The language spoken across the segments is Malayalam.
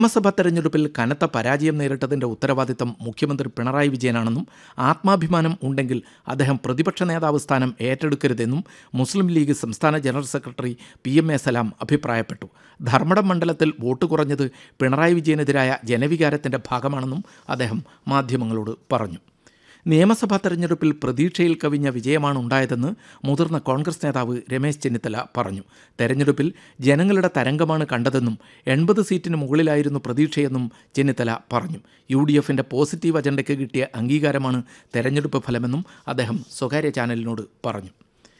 നിയമസഭാ തെരഞ്ഞെടുപ്പിൽ കനത്ത പരാജയം നേരിട്ടതിന്റെ ഉത്തരവാദിത്തം മുഖ്യമന്ത്രി പിണറായി വിജയനാണെന്നും ആത്മാഭിമാനം ഉണ്ടെങ്കിൽ അദ്ദേഹം പ്രതിപക്ഷ നേതാവ് സ്ഥാനം ഏറ്റെടുക്കരുതെന്നും മുസ്ലിം ലീഗ് സംസ്ഥാന general secretary P M A Salam അഭിപ്രായപ്പെട്ടു ധർമ്മടം മണ്ഡലത്തിൽ വോട്ട് കുറഞ്ഞത് പിണറായി വിജയനെതിരായ ജനവികാരത്തിന്റെ ഭാഗമാണെന്നും അദ്ദേഹം മാധ്യമങ്ങളോട് പറഞ്ഞു നിയമസഭാ തെരഞ്ഞെടുപ്പിൽ പ്രതീക്ഷയിൽ കവിഞ്ഞ വിജയമാണ് ഉണ്ടായതെന്ന് മുതിർന്ന കോൺഗ്രസ് നേതാവ് രമേശ് ചെന്നിത്തല പറഞ്ഞു തെരഞ്ഞെടുപ്പിൽ ജനങ്ങളുടെ തരംഗമാണ് കണ്ടതെന്നും എൺപത് സീറ്റിന് മുകളിലായിരുന്നു പ്രതീക്ഷയെന്നും ചെന്നിത്തല പറഞ്ഞു യു ഡി എഫിൻ്റെ പോസിറ്റീവ് അജണ്ടയ്ക്ക് കിട്ടിയ അംഗീകാരമാണ് തെരഞ്ഞെടുപ്പ് ഫലമെന്നും അദ്ദേഹം സ്വകാര്യ ചാനലിനോട് പറഞ്ഞു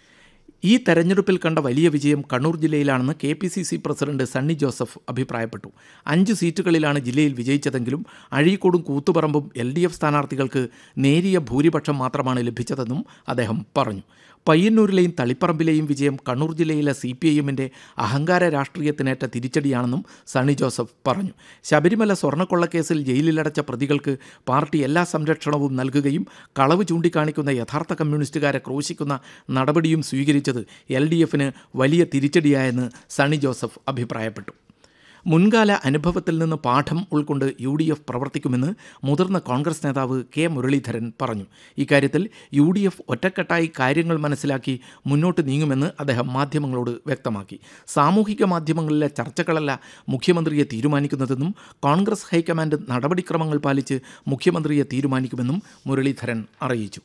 ഈ തെരഞ്ഞെടുപ്പിൽ കണ്ട വലിയ വിജയം കണ്ണൂർ ജില്ലയിലാണെന്ന് K P C C president Sunny Joseph അഭിപ്രായപ്പെട്ടു അഞ്ച് സീറ്റുകളിലാണ് ജില്ലയിൽ വിജയിച്ചതെങ്കിലും അഴീക്കോടും കൂത്തുപറമ്പും എൽ ഡി എഫ് സ്ഥാനാർത്ഥികൾക്ക് നേരിയ ഭൂരിപക്ഷം മാത്രമാണ് ലഭിച്ചതെന്നും അദ്ദേഹം പറഞ്ഞു പയ്യന്നൂരിലെയും തളിപ്പറമ്പിലെയും വിജയം കണ്ണൂർ ജില്ലയിലെ സി പി ഐ എമ്മിൻ്റെ അഹങ്കാര രാഷ്ട്രീയത്തിനേറ്റ തിരിച്ചടിയാണെന്നും സണ്ണി ജോസഫ് പറഞ്ഞു ശബരിമല സ്വർണ്ണക്കൊള്ളക്കേസിൽ ജയിലിലടച്ച പ്രതികൾക്ക് പാർട്ടി എല്ലാ സംരക്ഷണവും നൽകുകയും കളവ് ചൂണ്ടിക്കാണിക്കുന്ന യഥാർത്ഥ കമ്മ്യൂണിസ്റ്റുകാരെ ക്രോശിക്കുന്ന നടപടിയും സ്വീകരിച്ചത് എൽ ഡി എഫിന് വലിയ തിരിച്ചടിയായെന്ന് സണ്ണി ജോസഫ് അഭിപ്രായപ്പെട്ടു മുൻകാല അനുഭവത്തിൽ നിന്ന് പാഠം ഉൾക്കൊണ്ട് യു ഡി എഫ് പ്രവർത്തിക്കുമെന്ന് മുതിർന്ന കോൺഗ്രസ് നേതാവ് കെ മുരളീധരൻ പറഞ്ഞു ഇക്കാര്യത്തിൽ യു ഡി എഫ് ഒറ്റക്കെട്ടായി കാര്യങ്ങൾ മനസ്സിലാക്കി മുന്നോട്ട് നീങ്ങുമെന്ന് അദ്ദേഹം മാധ്യമങ്ങളോട് വ്യക്തമാക്കി സാമൂഹിക മാധ്യമങ്ങളിലെ ചർച്ചകളല്ല മുഖ്യമന്ത്രിയെ തീരുമാനിക്കുന്നതെന്നും കോൺഗ്രസ് ഹൈക്കമാൻഡ് നടപടിക്രമങ്ങൾ പാലിച്ച് മുഖ്യമന്ത്രിയെ തീരുമാനിക്കുമെന്നും മുരളീധരൻ അറിയിച്ചു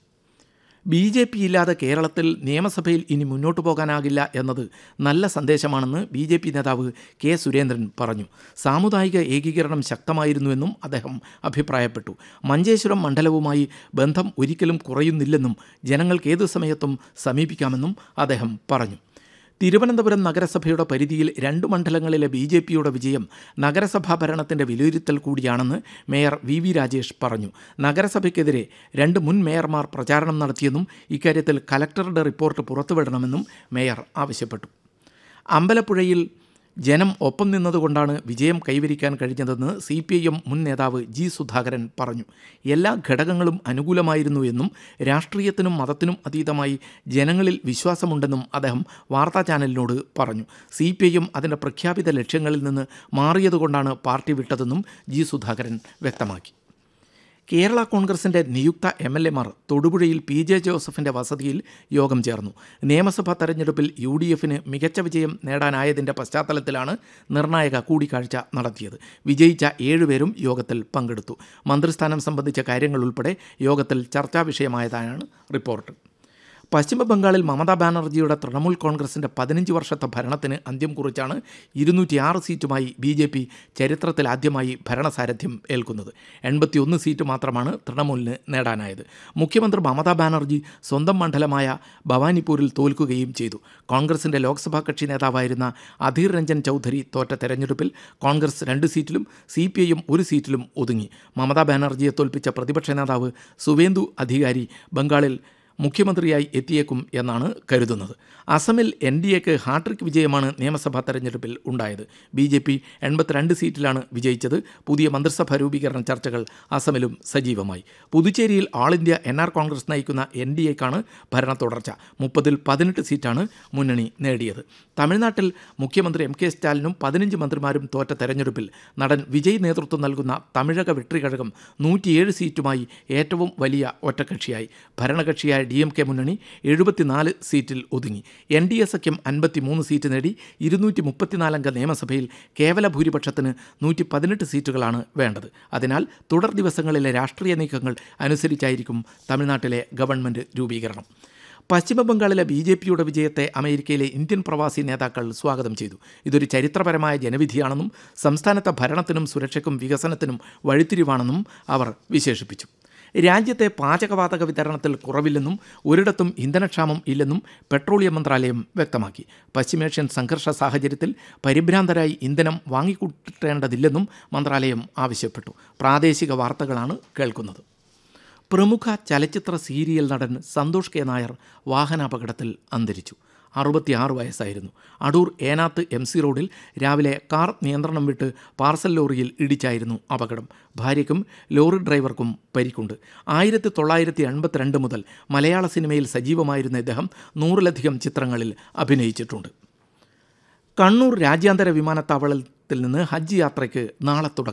ബി ജെ പി ഇല്ലാതെ കേരളത്തിൽ നിയമസഭയിൽ ഇനി മുന്നോട്ടു പോകാനാകില്ല എന്നത് നല്ല സന്ദേശമാണെന്ന് ബി ജെ പി നേതാവ് കെ സുരേന്ദ്രൻ പറഞ്ഞു സാമുദായിക ഏകീകരണം ശക്തമായിരുന്നുവെന്നും അദ്ദേഹം അഭിപ്രായപ്പെട്ടു മഞ്ചേശ്വരം മണ്ഡലവുമായി ബന്ധം ഒരിക്കലും കുറയുന്നില്ലെന്നും ജനങ്ങൾക്ക് ഏതു സമയത്തും സമീപിക്കാമെന്നും അദ്ദേഹം പറഞ്ഞു തിരുവനന്തപുരം നഗരസഭയുടെ പരിധിയിൽ രണ്ട് മണ്ഡലങ്ങളിലെ ബി ജെ പിയുടെ വിജയം നഗരസഭാ ഭരണത്തിൻ്റെ വിലയിരുത്തൽ കൂടിയാണെന്ന് മേയർ വി വി രാജേഷ് പറഞ്ഞു നഗരസഭയ്ക്കെതിരെ രണ്ട് മുൻ മേയർമാർ പ്രചാരണം നടത്തിയെന്നും ഇക്കാര്യത്തിൽ കലക്ടറുടെ റിപ്പോർട്ട് പുറത്തുവിടണമെന്നും മേയർ ആവശ്യപ്പെട്ടു അമ്പലപ്പുഴയിൽ ജനം ഒപ്പം നിന്നതുകൊണ്ടാണ് വിജയം കൈവരിക്കാൻ കഴിഞ്ഞതെന്ന് സി പി ഐ എം മുൻ നേതാവ് ജി സുധാകരൻ പറഞ്ഞു എല്ലാ ഘടകങ്ങളും അനുകൂലമായിരുന്നു എന്നും രാഷ്ട്രീയത്തിനും മതത്തിനും അതീതമായി ജനങ്ങളിൽ വിശ്വാസമുണ്ടെന്നും അദ്ദേഹം വാർത്താ ചാനലിനോട് പറഞ്ഞു സി പി ഐ എം അതിൻ്റെ പ്രഖ്യാപിത ലക്ഷ്യങ്ങളിൽ നിന്ന് മാറിയതുകൊണ്ടാണ് പാർട്ടി വിട്ടതെന്നും ജി സുധാകരൻ വ്യക്തമാക്കി കേരള കോൺഗ്രസിൻ്റെ നിയുക്ത എം എൽ എമാർ തൊടുപുഴയിൽ പി ജെ ജോസഫിൻ്റെ വസതിയിൽ യോഗം ചേർന്നു നിയമസഭാ തെരഞ്ഞെടുപ്പിൽ യു ഡി എഫിന് മികച്ച വിജയം നേടാനായതിൻ്റെ പശ്ചാത്തലത്തിലാണ് നിർണായക കൂടിക്കാഴ്ച നടത്തിയത് വിജയിച്ച ഏഴുപേരും യോഗത്തിൽ പങ്കെടുത്തു മന്ത്രിസ്ഥാനം സംബന്ധിച്ച കാര്യങ്ങൾ ഉൾപ്പെടെ യോഗത്തിൽ ചർച്ചാ വിഷയമായതാണ് റിപ്പോർട്ട് പശ്ചിമ ബംഗാളിൽ മമതാ ബാനർജിയുടെ തൃണമൂൽ കോൺഗ്രസിൻ്റെ പതിനഞ്ച് വർഷത്തെ ഭരണത്തിന് അന്ത്യം കുറിച്ചാണ് ഇരുന്നൂറ്റിയാറ് സീറ്റുമായി ബി ജെ പി ചരിത്രത്തിലാദ്യമായി ഭരണസാരഥ്യം ഏൽക്കുന്നത് എൺപത്തിയൊന്ന് സീറ്റ് മാത്രമാണ് തൃണമൂലിന് നേടാനായത് മുഖ്യമന്ത്രി മമതാ ബാനർജി സ്വന്തം മണ്ഡലമായ ഭവാനിപ്പൂരിൽ തോൽക്കുകയും ചെയ്തു കോൺഗ്രസിൻ്റെ ലോക്സഭാ കക്ഷി നേതാവായിരുന്ന അധീർ രഞ്ജൻ ചൗധരി തോറ്റ തെരഞ്ഞെടുപ്പിൽ കോൺഗ്രസ് രണ്ട് സീറ്റിലും സി പി ഐയും ഒരു സീറ്റിലും ഒതുങ്ങി മമതാ ബാനർജിയെ തോൽപ്പിച്ച പ്രതിപക്ഷ നേതാവ് സുവേന്ദു അധികാരി ബംഗാളിൽ മുഖ്യമന്ത്രിയായി എത്തിയേക്കും എന്നാണ് കരുതുന്നത് അസമിൽ എൻ ഡി എക്ക് ഹാട്രിക് വിജയമാണ് നിയമസഭാ തെരഞ്ഞെടുപ്പിൽ ഉണ്ടായത് ബി ജെ പി എൺപത്തിരണ്ട് സീറ്റിലാണ് വിജയിച്ചത് പുതിയ മന്ത്രിസഭാ രൂപീകരണ ചർച്ചകൾ അസമിലും സജീവമായി പുതുച്ചേരിയിൽ All India N R Congress നയിക്കുന്ന എൻ ഡി എക്കാണ് ഭരണ തുടർച്ച മുപ്പതിൽ പതിനെട്ട് സീറ്റാണ് മുന്നണി നേടിയത് തമിഴ്നാട്ടിൽ മുഖ്യമന്ത്രി എം കെ സ്റ്റാലിനും പതിനഞ്ച് മന്ത്രിമാരും തോറ്റ തെരഞ്ഞെടുപ്പിൽ നടൻ വിജയ് നേതൃത്വം നൽകുന്ന തമിഴക വെട്രികഴകം നൂറ്റിയേഴ് സീറ്റുമായി ഏറ്റവും വലിയ ഒറ്റക്കക്ഷിയായി ഭരണകക്ഷിയായ ഡി എം കെ മുന്നണി എഴുപത്തിനാല് സീറ്റിൽ ഒതുങ്ങി എൻ ഡി എ സഖ്യം അൻപത്തിമൂന്ന് സീറ്റ് നേടി ഇരുന്നൂറ്റി മുപ്പത്തിനാലംഗ നിയമസഭയിൽ കേവല ഭൂരിപക്ഷത്തിന് നൂറ്റി പതിനെട്ട് സീറ്റുകളാണ് വേണ്ടത് അതിനാൽ തുടർ ദിവസങ്ങളിലെ രാഷ്ട്രീയ നീക്കങ്ങൾ അനുസരിച്ചായിരിക്കും തമിഴ്നാട്ടിലെ ഗവൺമെൻറ് രൂപീകരണം പശ്ചിമ ബംഗാളിലെ ബി ജെ പിയുടെ വിജയത്തെ അമേരിക്കയിലെ ഇന്ത്യൻ പ്രവാസി നേതാക്കൾ സ്വാഗതം ചെയ്തു ഇതൊരു ചരിത്രപരമായ ജനവിധിയാണെന്നും സംസ്ഥാനത്തെ ഭരണത്തിനും സുരക്ഷയ്ക്കും വികസനത്തിനും വഴിത്തിരിവാണെന്നും അവർ വിശേഷിപ്പിച്ചു രാജ്യത്തെ പാചകവാതക വിതരണത്തിൽ കുറവില്ലെന്നും ഒരിടത്തും ഇന്ധനക്ഷാമം ഇല്ലെന്നും പെട്രോളിയം മന്ത്രാലയം വ്യക്തമാക്കി പശ്ചിമേഷ്യൻ സംഘർഷ സാഹചര്യത്തിൽ പരിഭ്രാന്തരായി ഇന്ധനം വാങ്ങിക്കൂട്ടേണ്ടതില്ലെന്നും മന്ത്രാലയം ആവശ്യപ്പെട്ടു പ്രാദേശിക വാർത്തകളാണ് കേൾക്കുന്നത് പ്രമുഖ ചലച്ചിത്ര സീരിയൽ നടൻ സന്തോഷ് കെ നായർ വാഹനാപകടത്തിൽ അന്തരിച്ചു അറുപത്തിയാറ് വയസ്സായിരുന്നു അടൂർ ഏനാത്ത് എം സി റോഡിൽ രാവിലെ കാർ നിയന്ത്രണം വിട്ട് പാർസൽ ലോറിയിൽ ഇടിച്ചായിരുന്നു അപകടം ഭാര്യയ്ക്കും ലോറി ഡ്രൈവർക്കും പരിക്കുണ്ട് ആയിരത്തി തൊള്ളായിരത്തി എൺപത്തിരണ്ട് മുതൽ മലയാള സിനിമയിൽ സജീവമായിരുന്ന ഇദ്ദേഹം നൂറിലധികം ചിത്രങ്ങളിൽ അഭിനയിച്ചിട്ടുണ്ട് കണ്ണൂർ രാജ്യാന്തര വിമാനത്താവളത്തിൽ നിന്ന് ഹജ്ജ് യാത്രയ്ക്ക് നാളെ തുടക്കം